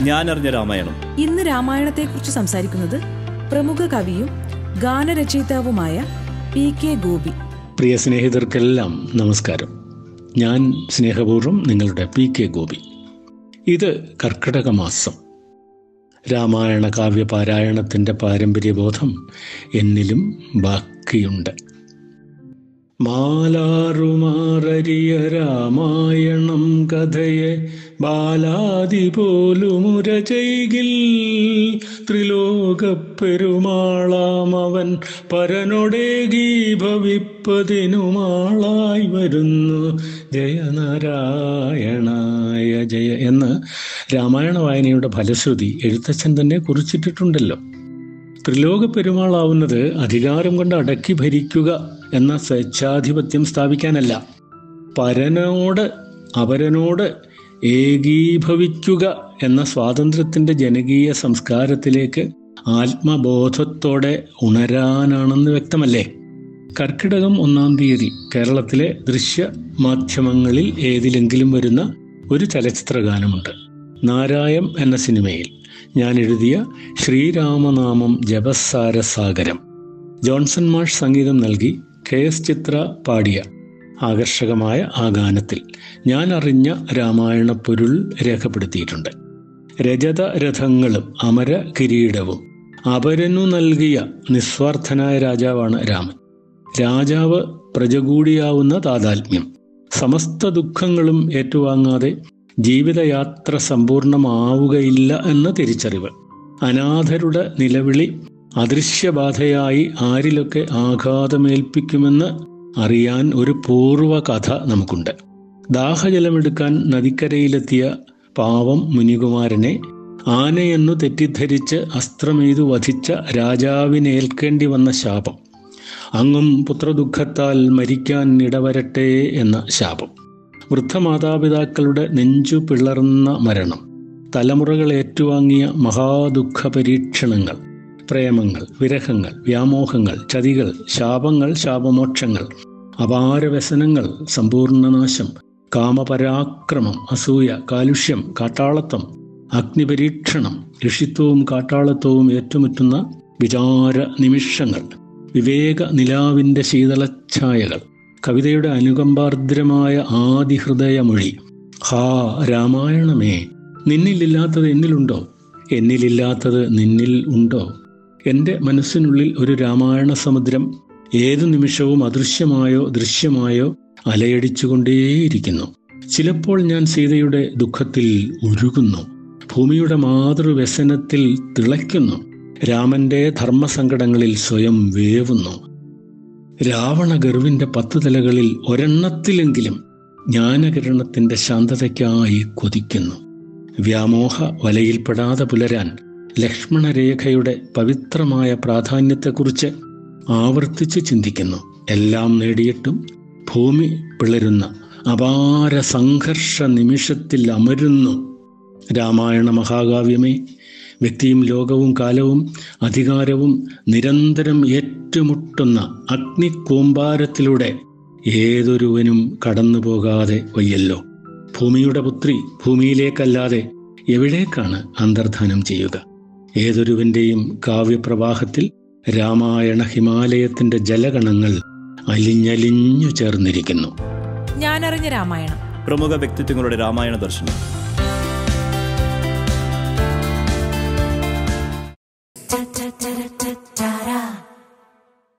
ഞാനറിഞ്ഞ രാമായണം ഇന്ന് രാമായണത്തെക്കുറിച്ച് സംസാരിക്കുന്നത് പ്രമുഖ കവിയും ഗാനരചയിതാവുമായ പി കെ ഗോപി പ്രിയ സ്നേഹിതർക്കെല്ലാം നമസ്കാരം ഞാൻ സ്നേഹപൂർവ്വം നിങ്ങളുടെ പി കെ ഗോപി ഇത് കർക്കിടക മാസം രാമായണ കാവ്യപാരായണത്തിൻ്റെ പാരമ്പര്യബോധം എന്നിലും ബാക്കിയുണ്ട് മാലാറുമാറിയ രാമായണം കഥയെ ബാലാതി പോലുമുര ചെയ്കിൽ ത്രിലോകപ്പെരുമാളാം അവൻ പരനൊടേകി ഭവിപ്പതിനുമാളായി വരുന്നു ജയനാരായണായ ജയ എന്ന് രാമായണ വായനയുടെ ഫലശ്രുതി എഴുത്തച്ഛൻ തന്നെ കുറിച്ചിട്ടിട്ടുണ്ടല്ലോ ത്രിലോക പെരുമാളാവുന്നത് അധികാരം കൊണ്ട് അടക്കി ഭരിക്കുക എന്ന സ്വേച്ഛാധിപത്യം സ്ഥാപിക്കാനല്ല പരനോട് അപരനോട് ഏകീഭവിക്കുക എന്ന സ്വാതന്ത്ര്യത്തിന്റെ ജനകീയ സംസ്കാരത്തിലേക്ക് ആത്മബോധത്തോടെ ഉണരാനാണെന്ന് വ്യക്തമല്ലേ കർക്കിടകം ഒന്നാം തീയതി കേരളത്തിലെ ദൃശ്യ മാധ്യമങ്ങളിൽ ഏതിലെങ്കിലും വരുന്ന ഒരു ചലച്ചിത്ര ഗാനമുണ്ട് നാരായം എന്ന സിനിമയിൽ ഞാൻ എഴുതിയ ശ്രീരാമനാമം ജപസാര സാഗരം ജോൺസൺ മാഷ് സംഗീതം നൽകി കെ എസ് ചിത്ര പാടിയ ആകർഷകമായ ആ ഗാനത്തിൽ ഞാൻ അറിഞ്ഞ രാമായണ പൊരുൾ രേഖപ്പെടുത്തിയിട്ടുണ്ട് രജത രഥങ്ങളും അമര കിരീടവും അപരനു നൽകിയ നിസ്വാർത്ഥനായ രാജാവാണ് രാമൻ രാജാവ് പ്രജകൂടിയാവുന്ന താതാത്മ്യം സമസ്ത ദുഃഖങ്ങളും ഏറ്റുവാങ്ങാതെ ജീവിതയാത്ര സമ്പൂർണമാവുകയില്ല എന്ന തിരിച്ചറിവ് അനാഥരുടെ നിലവിളി അദൃശ്യബാധയായി ആരിലൊക്കെ ആഘാതമേൽപ്പിക്കുമെന്ന് അറിയാൻ ഒരു പൂർവ്വ കഥ നമുക്കുണ്ട് ദാഹജലമെടുക്കാൻ നദിക്കരയിലെത്തിയ പാവം മുനികുമാരനെ ആനയെന്നു തെറ്റിദ്ധരിച്ച് അസ്ത്രമെയ്തു വധിച്ച രാജാവിനേൽക്കേണ്ടി വന്ന ശാപം അങ്ങും പുത്രദുഃഖത്താൽ മരിക്കാൻ ഇടവരട്ടെ എന്ന ശാപം വൃദ്ധമാതാപിതാക്കളുടെ നെഞ്ചു പിളർന്ന മരണം തലമുറകൾ ഏറ്റുവാങ്ങിയ മഹാദുഃഖ പരീക്ഷണങ്ങൾ പ്രേമങ്ങൾ വിരഹങ്ങൾ വ്യാമോഹങ്ങൾ ചതികൾ ശാപങ്ങൾ ശാപമോക്ഷങ്ങൾ അപാരവ്യസനങ്ങൾ സമ്പൂർണ്ണനാശം കാമപരാക്രമം അസൂയ കാലുഷ്യം കാട്ടാളത്വം അഗ്നിപരീക്ഷണം ഋഷിത്വവും കാട്ടാളത്വവും ഏറ്റുമുറ്റുന്ന വിചാര നിമിഷങ്ങൾ വിവേക നിലാവിൻ്റെ ശീതളഛായകൾ കവിതയുടെ അനുകമ്പാർദ്രമായ ആദിഹൃദയമൊഴി ഹാ രാമായണമേ നിന്നിലില്ലാത്തത് എന്നിലുണ്ടോ എന്നിലില്ലാത്തത് നിന്നിൽ ഉണ്ടോ എൻ്റെ മനസ്സിനുള്ളിൽ ഒരു രാമായണ സമുദ്രം ഏതു നിമിഷവും അദൃശ്യമായോ ദൃശ്യമായോ അലയടിച്ചുകൊണ്ടേയിരിക്കുന്നു ചിലപ്പോൾ ഞാൻ സീതയുടെ ദുഃഖത്തിൽ ഉരുകുന്നു ഭൂമിയുടെ മാതൃവ്യസനത്തിൽ തിളയ്ക്കുന്നു രാമന്റെ ധർമ്മസങ്കടങ്ങളിൽ സ്വയം വേവുന്നു രാവണ ഗർവിന്റെ പത്ത് തലകളിൽ ഒരെണ്ണത്തിലെങ്കിലും ജ്ഞാനകിരണത്തിന്റെ ശാന്തതയ്ക്കായി കൊതിക്കുന്നു വ്യാമോഹ വലയിൽപ്പെടാതെ പുലരാൻ ലക്ഷ്മണരേഖയുടെ പവിത്രമായ പ്രാധാന്യത്തെക്കുറിച്ച് ആവർത്തിച്ച് ചിന്തിക്കുന്നു എല്ലാം നേടിയിട്ടും ഭൂമി പിളരുന്ന അപാര സംഘർഷ നിമിഷത്തിൽ അമരുന്നു രാമായണ മഹാകാവ്യമേ വ്യക്തിയും ലോകവും കാലവും അധികാരവും നിരന്തരം ഏറ്റുമുട്ടുന്ന അഗ്നിക്കൂമ്പാരത്തിലൂടെ ഏതൊരുവനും കടന്നു പോകാതെ വയ്യല്ലോ ഭൂമിയുടെ പുത്രി ഭൂമിയിലേക്കല്ലാതെ എവിടേക്കാണ് അന്തർധാനം ചെയ്യുക ഏതൊരുവന്റെയും കാവ്യപ്രവാഹത്തിൽ രാമായണ ഹിമാലയത്തിന്റെ ജലഗണങ്ങൾ അലിഞ്ഞലിഞ്ഞു ചേർന്നിരിക്കുന്നു ഞാനറിഞ്ഞ രാമായണം പ്രമുഖ വ്യക്തിത്വങ്ങളുടെ രാമായണ ദർശനം Ta ta ta ta ta ta